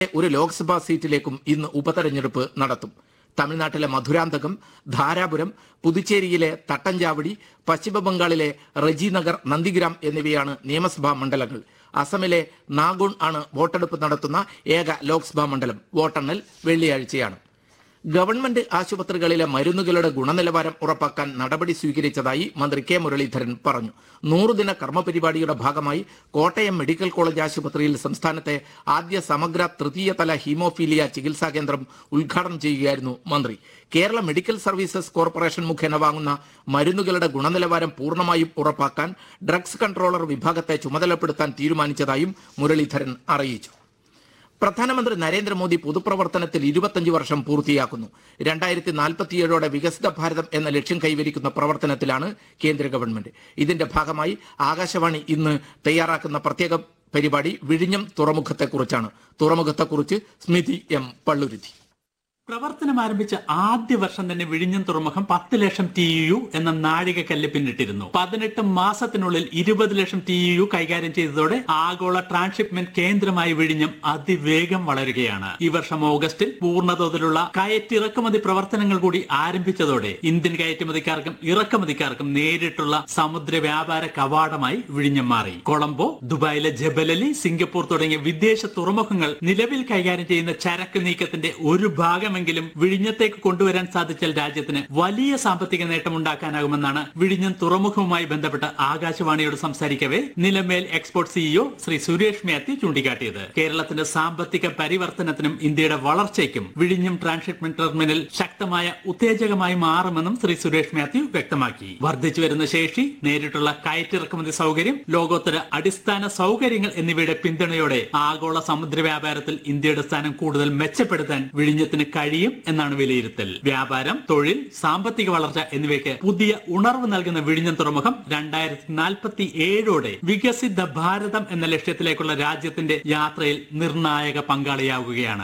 ഒരു ലോക്സഭാ സീറ്റിലേക്കും ഇന്ന് ഉപതെരഞ്ഞെടുപ്പ് നടത്തും തമിഴ്നാട്ടിലെ മധുരാന്തകം ധാരാപുരം പുതുച്ചേരിയിലെ തട്ടഞ്ചാവടി പശ്ചിമബംഗാളിലെ റജിനഗർ നന്ദിഗ്രാം എന്നിവയാണ് നിയമസഭാ മണ്ഡലങ്ങൾ അസമിലെ നാഗോൺ ആണ് വോട്ടെടുപ്പ് നടത്തുന്ന ഏക ലോക്സഭാ മണ്ഡലം വോട്ടെണ്ണൽ വെള്ളിയാഴ്ചയാണ് ഗവൺമെന്റ് ആശുപത്രികളിലെ മരുന്നുകളുടെ ഗുണനിലവാരം ഉറപ്പാക്കാൻ നടപടി സ്വീകരിച്ചതായി മന്ത്രി കെ മുരളീധരൻ പറഞ്ഞു നൂറുദിന കർമ്മപരിപാടിയുടെ ഭാഗമായി കോട്ടയം മെഡിക്കൽ കോളേജ് ആശുപത്രിയിൽ സംസ്ഥാനത്തെ ആദ്യ സമഗ്ര തൃതീയതല ഹീമോഫീലിയ ചികിത്സാ കേന്ദ്രം ഉദ്ഘാടനം ചെയ്യുകയായിരുന്നു മന്ത്രി കേരള മെഡിക്കൽ സർവീസസ് കോർപ്പറേഷൻ മുഖേന വാങ്ങുന്ന മരുന്നുകളുടെ ഗുണനിലവാരം പൂർണ്ണമായും ഉറപ്പാക്കാൻ ഡ്രഗ്സ് കൺട്രോളർ വിഭാഗത്തെ ചുമതലപ്പെടുത്താൻ തീരുമാനിച്ചതായും മുരളീധരൻ അറിയിച്ചു പ്രധാനമന്ത്രി നരേന്ദ്രമോദി പൊതുപ്രവർത്തനത്തിൽ ഇരുപത്തഞ്ച് വർഷം പൂർത്തിയാക്കുന്നു രണ്ടായിരത്തി നാൽപ്പത്തിയേഴോടെ വികസിത ഭാരതം എന്ന ലക്ഷ്യം കൈവരിക്കുന്ന പ്രവർത്തനത്തിലാണ് കേന്ദ്ര ഗവൺമെന്റ് ഇതിന്റെ ഭാഗമായി ആകാശവാണി ഇന്ന് തയ്യാറാക്കുന്ന പ്രത്യേക പരിപാടി വിഴിഞ്ഞം തുറമുഖത്തെക്കുറിച്ചാണ് തുറമുഖത്തെക്കുറിച്ച് സ്മിതി എം പള്ളുരുത്തി പ്രവർത്തനം ആരംഭിച്ച ആദ്യ വർഷം തന്നെ വിഴിഞ്ഞം തുറമുഖം പത്ത് ലക്ഷം ടി യു എന്ന നാഴികക്കല്ല് പിന്നിട്ടിരുന്നു പതിനെട്ട് മാസത്തിനുള്ളിൽ ഇരുപത് ലക്ഷം ടി യു കൈകാര്യം ചെയ്തതോടെ ആഗോള ട്രാൻസ്ഷിപ്മെന്റ് കേന്ദ്രമായി വിഴിഞ്ഞം അതിവേഗം വളരുകയാണ് ഈ വർഷം ഓഗസ്റ്റിൽ പൂർണ്ണതോതിലുള്ള കയറ്റിറക്കുമതി പ്രവർത്തനങ്ങൾ കൂടി ആരംഭിച്ചതോടെ ഇന്ത്യൻ കയറ്റുമതിക്കാർക്കും ഇറക്കുമതിക്കാർക്കും നേരിട്ടുള്ള സമുദ്ര വ്യാപാര കവാടമായി വിഴിഞ്ഞം മാറി കൊളംബോ ദുബായിലെ ജബലലി സിംഗപ്പൂർ തുടങ്ങിയ വിദേശ തുറമുഖങ്ങൾ നിലവിൽ കൈകാര്യം ചെയ്യുന്ന ചരക്ക് നീക്കത്തിന്റെ ഒരു ഭാഗമെങ്കിലും വിഴിഞ്ഞത്തേക്ക് കൊണ്ടുവരാൻ സാധിച്ചാൽ രാജ്യത്തിന് വലിയ സാമ്പത്തിക നേട്ടമുണ്ടാക്കാനാകുമെന്നാണ് വിഴിഞ്ഞം തുറമുഖവുമായി ബന്ധപ്പെട്ട് ആകാശവാണിയോട് സംസാരിക്കവേ നിലമേൽ എക്സ്പോർട്ട് സിഇഒ ശ്രീ സുരേഷ് മേത്തി ചൂണ്ടിക്കാട്ടിയത് കേരളത്തിന്റെ സാമ്പത്തിക പരിവർത്തനത്തിനും ഇന്ത്യയുടെ വളർച്ചയ്ക്കും വിഴിഞ്ഞം ട്രാൻസ്ഷിപ്മെന്റ് ടെർമിനൽ ശക്തമായ ഉത്തേജകമായി മാറുമെന്നും ശ്രീ സുരേഷ് മാത്യു വ്യക്തമാക്കി വർദ്ധിച്ചു വരുന്ന ശേഷി നേരിട്ടുള്ള കയറ്റിറക്കുമതി സൗകര്യം ലോകോത്തര അടിസ്ഥാന സൗകര്യങ്ങൾ എന്നിവയുടെ പിന്തുണയോടെ ആഗോള സമുദ്ര വ്യാപാരത്തിൽ ഇന്ത്യയുടെ സ്ഥാനം കൂടുതൽ മെച്ചപ്പെടുത്താൻ വിഴിഞ്ഞത്തിന് കഴിയും എന്നാണ് വിലയിരുത്തൽ വ്യാപാരം തൊഴിൽ സാമ്പത്തിക വളർച്ച എന്നിവയ്ക്ക് പുതിയ ഉണർവ് നൽകുന്ന വിഴിഞ്ഞം തുറമുഖം രണ്ടായിരത്തി നാൽപ്പത്തി ഏഴോടെ വികസിത ഭാരതം എന്ന ലക്ഷ്യത്തിലേക്കുള്ള രാജ്യത്തിന്റെ യാത്രയിൽ നിർണായക പങ്കാളിയാവുകയാണ്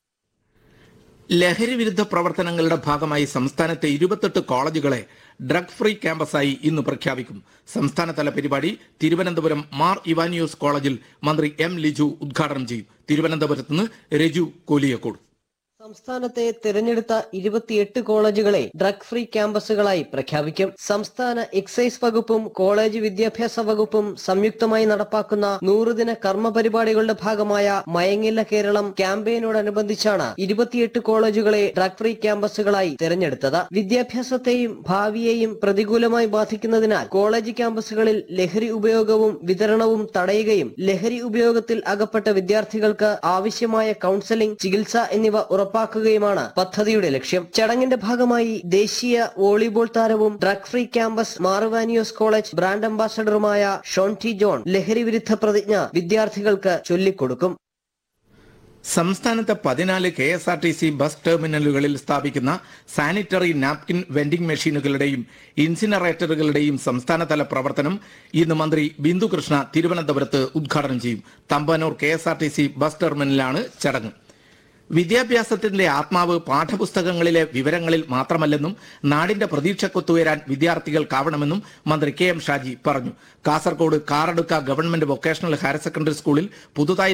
ലഹരി വിരുദ്ധ പ്രവർത്തനങ്ങളുടെ ഭാഗമായി സംസ്ഥാനത്തെ ഇരുപത്തെട്ട് കോളേജുകളെ ഡ്രഗ് ഫ്രീ ക്യാമ്പസായി ഇന്ന് പ്രഖ്യാപിക്കും സംസ്ഥാനതല പരിപാടി തിരുവനന്തപുരം മാർ ഇവാനിയോസ് കോളേജിൽ മന്ത്രി എം ലിജു ഉദ്ഘാടനം ചെയ്യും തിരുവനന്തപുരത്ത് നിന്ന് രജു കോലിയക്കോട് സംസ്ഥാനത്തെ തിരഞ്ഞെടുത്ത ഇരുപത്തിയെട്ട് കോളേജുകളെ ഡ്രഗ് ഫ്രീ ക്യാമ്പസുകളായി പ്രഖ്യാപിക്കും സംസ്ഥാന എക്സൈസ് വകുപ്പും കോളേജ് വിദ്യാഭ്യാസ വകുപ്പും സംയുക്തമായി നടപ്പാക്കുന്ന നൂറുദിന കർമ്മ പരിപാടികളുടെ ഭാഗമായ മയങ്ങില്ല കേരളം ക്യാമ്പയിനോടനുബന്ധിച്ചാണ് ഇരുപത്തിയെട്ട് കോളേജുകളെ ഡ്രഗ് ഫ്രീ ക്യാമ്പസുകളായി തിരഞ്ഞെടുത്തത് വിദ്യാഭ്യാസത്തെയും ഭാവിയെയും പ്രതികൂലമായി ബാധിക്കുന്നതിനാൽ കോളേജ് ക്യാമ്പസുകളിൽ ലഹരി ഉപയോഗവും വിതരണവും തടയുകയും ലഹരി ഉപയോഗത്തിൽ അകപ്പെട്ട വിദ്യാർത്ഥികൾക്ക് ആവശ്യമായ കൌൺസലിംഗ് ചികിത്സ എന്നിവ ഉറപ്പാക്കുകയുമാണ് പദ്ധതിയുടെ ലക്ഷ്യം ചടങ്ങിന്റെ ഭാഗമായി ദേശീയ വോളിബോൾ താരവും drug free campus Mar Ivanios college brand അംബാസഡറുമായ ഷോൺ ടി ജോൺ ലഹരി വിരുദ്ധ പ്രതിജ്ഞ വിദ്യാർത്ഥികൾക്ക് ചൊല്ലിക്കൊടുക്കും സംസ്ഥാനത്തെ പതിനാല് K S R T C bus ടെർമിനലുകളിൽ സ്ഥാപിക്കുന്ന സാനിറ്ററി നാപ്കിൻ വെൻഡിംഗ് മെഷീനുകളുടെയും ഇൻസിനറേറ്ററുകളുടെയും സംസ്ഥാനതല പ്രവർത്തനം ഇന്ന് മന്ത്രി ബിന്ദു കൃഷ്ണ തിരുവനന്തപുരത്ത് ഉദ്ഘാടനം ചെയ്യും Thampanoor K S R T C bus ടെർമിനലാണ് ചടങ്ങ് വിദ്യാഭ്യാസത്തിന്റെ ആത്മാവ് പാഠപുസ്തകങ്ങളിലെ വിവരങ്ങളിൽ മാത്രമല്ലെന്നും നാടിന്റെ പ്രതീക്ഷക്കൊത്തുയരാൻ വിദ്യാർത്ഥികൾക്കാവണമെന്നും മന്ത്രി കെ എം ഷാജി പറഞ്ഞു Kasaragod Karadukka government vocational higher secondary സ്കൂളിൽ പുതുതായി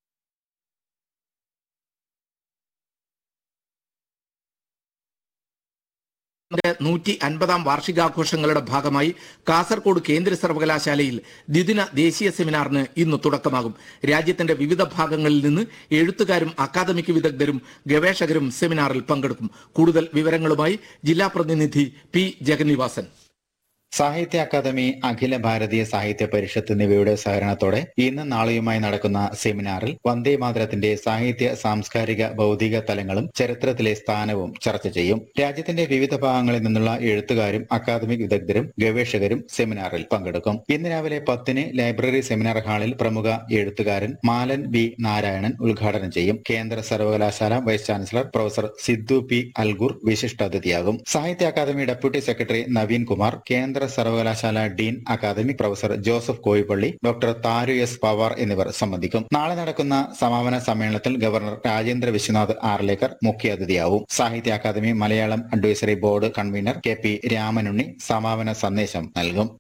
നൂറ്റി അൻപതാം വാർഷികാഘോഷങ്ങളുടെ ഭാഗമായി കാസർഗോഡ് കേന്ദ്ര സർവകലാശാലയിൽ ദ്വിദിന ദേശീയ സെമിനാറിന് ഇന്ന് തുടക്കമാകും രാജ്യത്തിന്റെ വിവിധ ഭാഗങ്ങളിൽ നിന്ന് എഴുത്തുകാരും അക്കാദമിക് വിദഗ്ധരും ഗവേഷകരും സെമിനാറിൽ പങ്കെടുക്കും കൂടുതൽ വിവരങ്ങളുമായി ജില്ലാ പ്രതിനിധി പി ജഗന്നിവാസൻ സാഹിത്യ അക്കാദമി അഖില ഭാരതീയ സാഹിത്യ പരിഷത്ത് എന്നിവയുടെ സഹകരണത്തോടെ ഇന്ന് നാളെയുമായി നടക്കുന്ന സെമിനാറിൽ വന്ദേ മാതരത്തിന്റെ സാഹിത്യ സാംസ്കാരിക ഭൗതിക തലങ്ങളും ചരിത്രത്തിലെ സ്ഥാനവും ചർച്ച ചെയ്യും രാജ്യത്തിന്റെ വിവിധ ഭാഗങ്ങളിൽ നിന്നുള്ള എഴുത്തുകാരും അക്കാദമിക് വിദഗ്ധരും ഗവേഷകരും സെമിനാറിൽ പങ്കെടുക്കും ഇന്ന് രാവിലെ പത്തിന് ലൈബ്രറി സെമിനാർ ഹാളിൽ പ്രമുഖ എഴുത്തുകാരൻ മാലൻ ബി നാരായണൻ ഉദ്ഘാടനം ചെയ്യും കേന്ദ്ര സർവകലാശാല vice chancellor professor Siddu P Algur വിശിഷ്ടാതിഥിയാകും സാഹിത്യ അക്കാദമി ഡെപ്യൂട്ടി സെക്രട്ടറി നവീൻ കുമാർ കേന്ദ്ര സർവകലാശാല dean academic professor Joseph Koippally doctor Taru S Pawar എന്നിവർ സംബന്ധിക്കും നാളെ നടക്കുന്ന സമാപന സമ്മേളനത്തിൽ ഗവർണർ രാജേന്ദ്ര വിശ്വനാഥ് ആർലേക്കർ മുഖ്യാതിഥിയാവും Sahitya Akademi Malayalam advisory board convener K P Ramanunni സമാപന സന്ദേശം നൽകും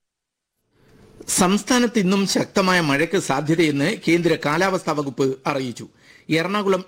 സംസ്ഥാനത്ത് ഇന്നും ശക്തമായ മഴയ്ക്ക് സാധ്യതയെന്ന് കേന്ദ്ര കാലാവസ്ഥാ വകുപ്പ് അറിയിച്ചു എറണാകുളം